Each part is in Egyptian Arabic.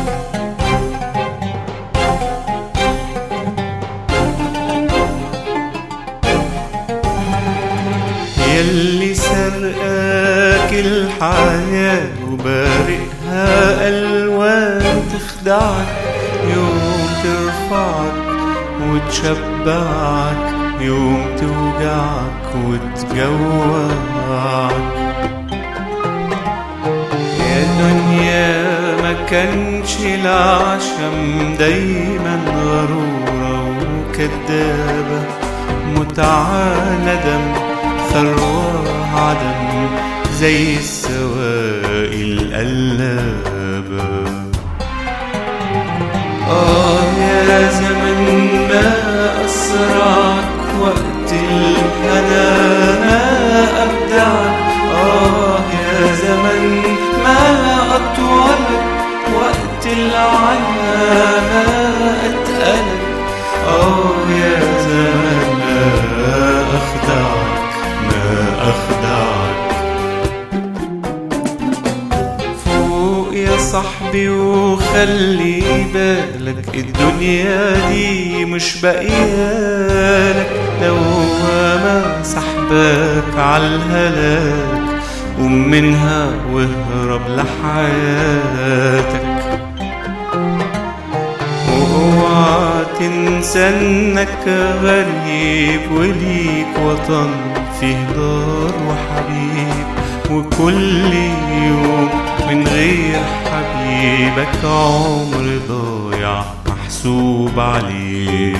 يلي سرقاك الحياة وبارقها ألوان تخدعك يوم ترفعك وتشبعك يوم توجعك وتجوعك يا دنيا ما كانش العشم دايما غرورة وكدابة متعة ندم ثروة عدم زي السوائل القلابة آه يا زمن ما أسرعك وقت الهنا ما أبدعك آه يا زمن ما أطولك وقت العنا ما أتقلك آه يا زمن ما أخدعك ما أخدعك فوق يا صاحبي وخلي بالك الدنيا دي مش باقيالك دوامة سحباك عالهلاك قوم منها واهرب لحياتك واوعى تنسى انك غريب وليك وطن فيه دار وحبيب وكل يوم من غير حبيبك عمر ضايع محسوب عليك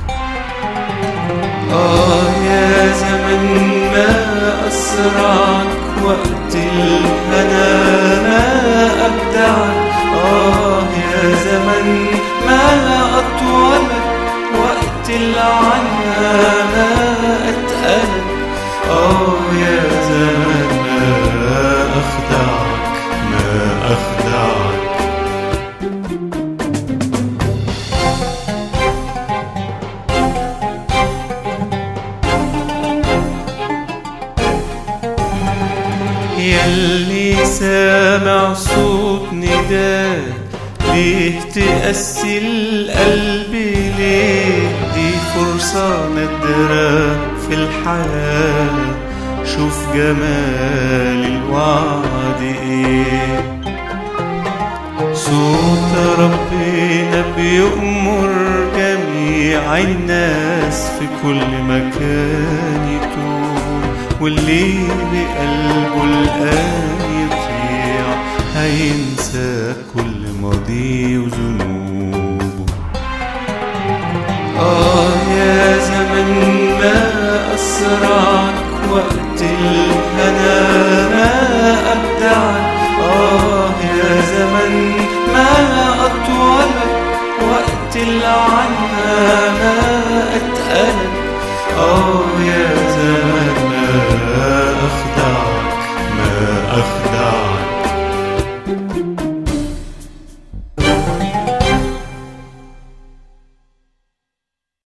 آه يا زمن ما أسرعك وقت الهنا ما أبدعك آه يا زمن ما أطولك وقت العنا ما أتقلك آه يا زمن ما أخدعك ما أخدعك يلي سامع صوت نداء ليه تقسي القلب ليه دي فرصة نادرة في الحياة شوف جمال الوعد ايه صوت ربنا بيأمر جميع الناس في كل مكان يتوب واللي بقلبه الآن يطيع هينسى كل ماضي وذنوبه آه يا زمن ما أسرعك وقت الهنا ما أبدعك آه يا زمن ما أطولك وقت العنا ما أتقلك آه يا زمن